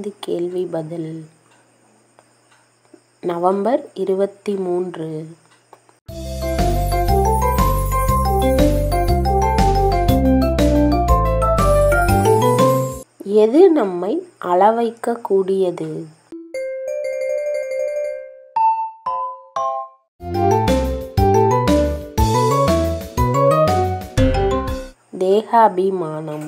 ஐந்து கேள்வி பதில் நவம்பர் இருபத்தி மூன்று எது நம்மை அளவைக்க கூடியது தேகாபிமானம்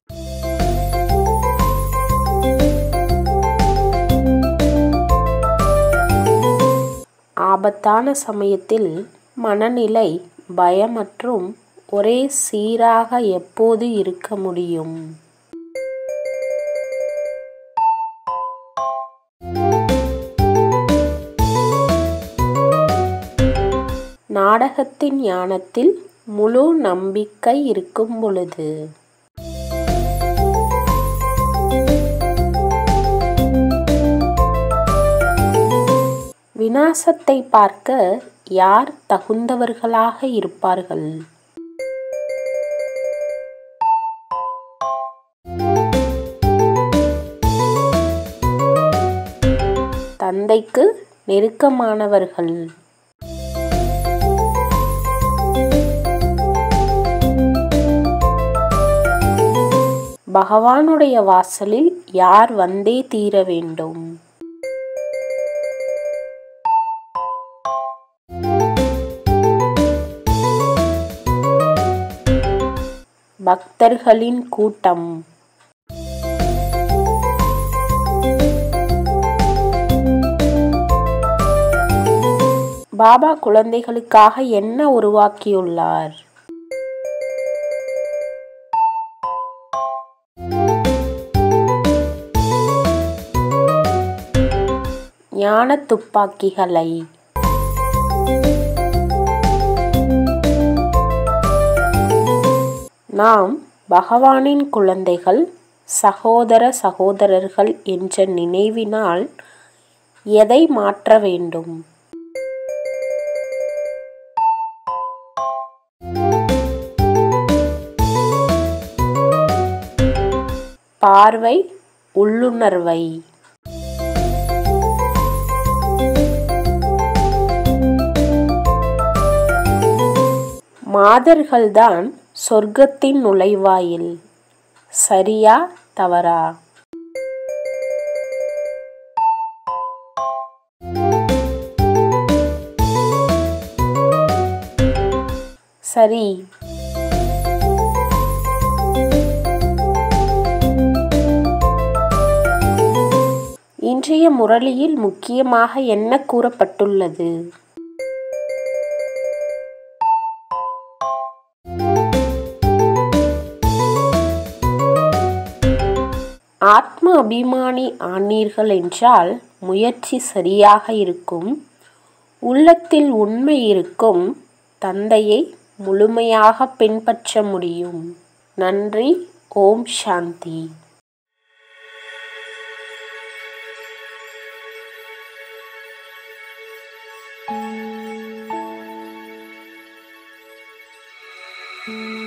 ஆபத்தான சமயத்தில் மனநிலை பயம் மற்றும் ஒரே சீராக எப்போது இருக்க முடியும் நாடகத்தின் ஞானத்தில் முழு நம்பிக்கை இருக்கும் பொழுது விநாசத்தை பார்க்க யார் தகுந்தவர்களாக இருப்பார்கள் தந்தைக்கு நெருக்கமானவர்கள் பகவானுடைய வாசலில் யார் வந்தே தீர வேண்டும் பக்தர்களின் கூட்டம் பாபா குழந்தைகளுக்காக என்ன உருவாக்கியுள்ளார் ஞான துப்பாக்கிகளை நாம் பகவானின் குழந்தைகள் சகோதர சகோதரர்கள் என்ற நினைவினால் எதை மாற்ற வேண்டும் பார்வை உள்ளுணர்வை மாதர்கள்தான் சொர்க்கத்தின் நுழைவாயில் சரியா தவறா சரி இன்றைய முரளியில் முக்கியமாக என்ன கூறப்பட்டுள்ளது ஆத்ம அபிமானி ஆனீர்கள் என்றால் முயற்சி சரியாக இருக்கும் உள்ளத்தில் உண்மை இருக்கும் தந்தையை முழுமையாக பின்பற்ற முடியும் நன்றி ஓம் சாந்தி thank you